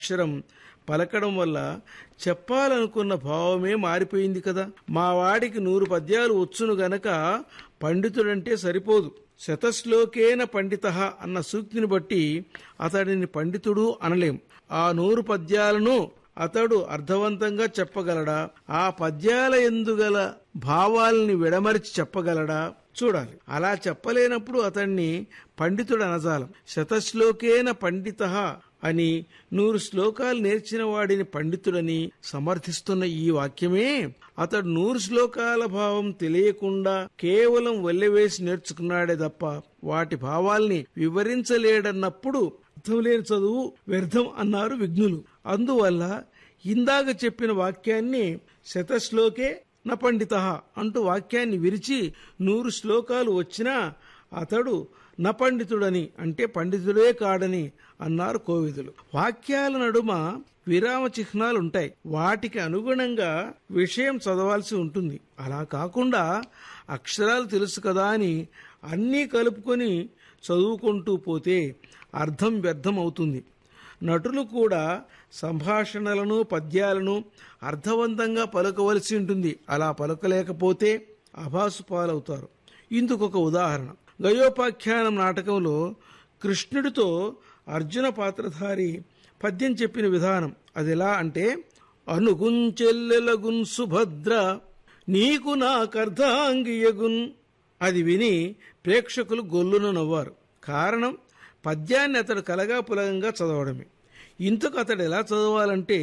అక్షరం పలకడం వల్ల చెప్పాలనుకున్న భావమే మారిపోయింది కదా మా వాడికి నూరు పద్యాలు వచ్చును గనక పండితుడంటే సరిపోదు శతశ్లోకేన పండిత అన్న సూక్తిని బట్టి అతడిని పండితుడు అనలేం ఆ నూరు పద్యాలను అతడు అర్థవంతంగా చెప్పగలడా ఆ పద్యాల ఎందుగల భావాల్ని విడమరిచి చెప్పగలడా చూడాలి అలా చెప్పలేనప్పుడు అతన్ని పండితుడు అనజాలం శతశ్లోకేన పండిత అని నూరు శ్లోకాలు నేర్చిన వాడిని పండితుడని సమర్థిస్తున్న ఈ వాక్యమే అతడు నూరు శ్లోకాల భావం తెలియకుండా కేవలం వల్లెవేసి నేర్చుకున్నాడే తప్ప వాటి భావాల్ని వివరించలేడన్నప్పుడు అర్థం లేని చదువు వ్యర్థం అన్నారు విఘ్నులు అందువల్ల ఇందాక చెప్పిన వాక్యాన్ని శతశ్లోకే న పండిత అంటూ వాక్యాన్ని విరిచి నూరు శ్లోకాలు వచ్చినా అతడు నపండితుడని అంటే పండితుడే కాడని అన్నారు కోవిదులు వాక్యాల నడుమ విరామ చిహ్నాలు ఉంటాయి వాటికి అనుగుణంగా విషయం చదవాల్సి ఉంటుంది అలా కాకుండా అక్షరాలు తెలుసు కదా అని అన్నీ కలుపుకొని చదువుకుంటూ పోతే అర్థం వ్యర్థం అవుతుంది నటులు కూడా సంభాషణలను పద్యాలను అర్థవంతంగా పలకవలసి ఉంటుంది అలా పలకలేకపోతే అభాసు పాలవుతారు ఇందుకొక ఉదాహరణ గయోపాఖ్యానం నాటకంలో కృష్ణుడితో అర్జున పాత్రధారి పద్యం చెప్పిన విధానం అది ఎలా అంటే అనుగుంచెల్లెలగున్ సుభద్ర నీకు నాకర్ధాంగియగున్ అది విని ప్రేక్షకులు గొల్లున నవ్వారు కారణం పద్యాన్ని అతడు కలగా పులగంగా చదవడమే ఇంతకు అతడు ఎలా చదవాలంటే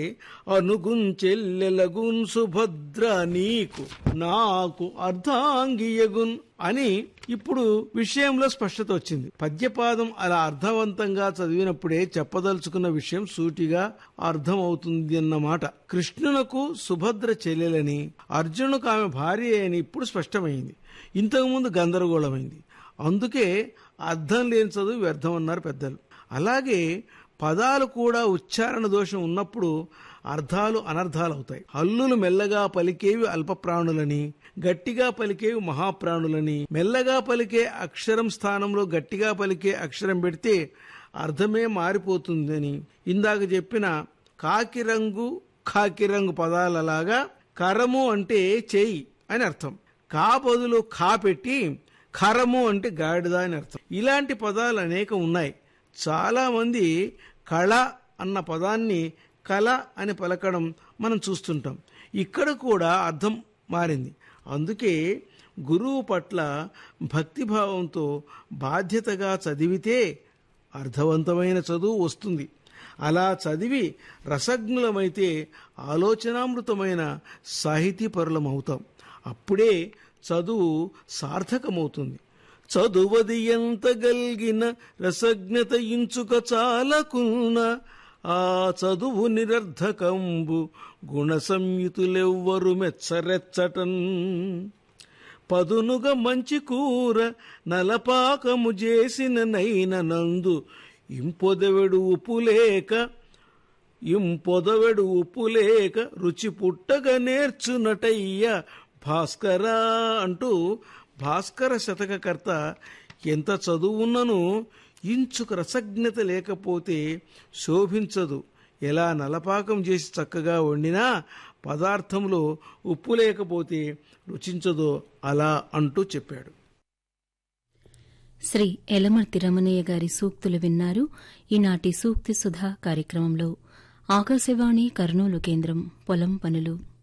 అనుగుంచెల్లెలగున్ సుభద్ర నీకు నాకు అర్ధాంగియగున్ అని ఇప్పుడు విషయంలో స్పష్టత వచ్చింది పద్యపాదం అలా అర్థవంతంగా చదివినప్పుడే చెప్పదలుచుకున్న విషయం సూటిగా అర్థం అవుతుంది అన్నమాట కృష్ణునకు సుభద్ర చెల్లెలని అర్జునుకు ఆమె భార్య అని ఇప్పుడు స్పష్టమైంది ఇంతకుముందు గందరగోళమైంది అందుకే అర్థం లేని చదువు వ్యర్థం అన్నారు పెద్దలు అలాగే పదాలు కూడా ఉచ్చారణ దోషం ఉన్నప్పుడు అర్థాలు అనర్థాలు అవుతాయి హల్లులు మెల్లగా పలికేవి అల్పప్రాణులని గట్టిగా పలికేవి మహాప్రాణులని మెల్లగా పలికే అక్షరం స్థానంలో గట్టిగా పలికే అక్షరం పెడితే అర్థమే మారిపోతుందని ఇందాక చెప్పిన కాకి రంగు కాకి రంగు పదాలలాగా కరము అంటే చేయి అని అర్థం కా బదులు ఖా పెట్టి ఖరము అంటే గాడిద అని అర్థం ఇలాంటి పదాలు అనేకం ఉన్నాయి చాలా మంది కళ అన్న పదాన్ని కళ అని పలకడం మనం చూస్తుంటాం ఇక్కడ కూడా అర్థం మారింది అందుకే గురువు పట్ల భక్తిభావంతో బాధ్యతగా చదివితే అర్థవంతమైన చదువు వస్తుంది అలా చదివి రసజ్ఞులమైతే ఆలోచనామృతమైన సాహితీపరులమవుతాం అప్పుడే చదువు సార్థకమవుతుంది చదువది ఎంత గల్గిన రసజ్ఞత ఇంచుక చాలకున్న ఆ చదువు నిరర్ధకంబు గుణ సంయుతులెవ్వరు మెచ్చరెచ్చటన్ పదునుగా మంచి కూర నలపాకము చేసిన నైన నందు ఇంపొదవెడు ఉపులేక ఇంపొదవెడు ఉపులేక రుచి పుట్టగా నేర్చునటయ్య భాస్కరా అంటూ భాస్కర శతకకర్త ఎంత చదువున్నను ఇంచుకు రసజ్ఞత లేకపోతే శోభించదు ఎలా నలపాకం చేసి చక్కగా వండినా పదార్థంలో ఉప్పు లేకపోతే రుచించదో అలా అంటూ చెప్పాడు శ్రీ ఎలమర్తి రమణయ్య గారి సూక్తులు విన్నారు ఈనాటి సూక్తి సుధా కార్యక్రమంలో ఆకాశవాణి కర్నూలు కేంద్రం పొలం పనులు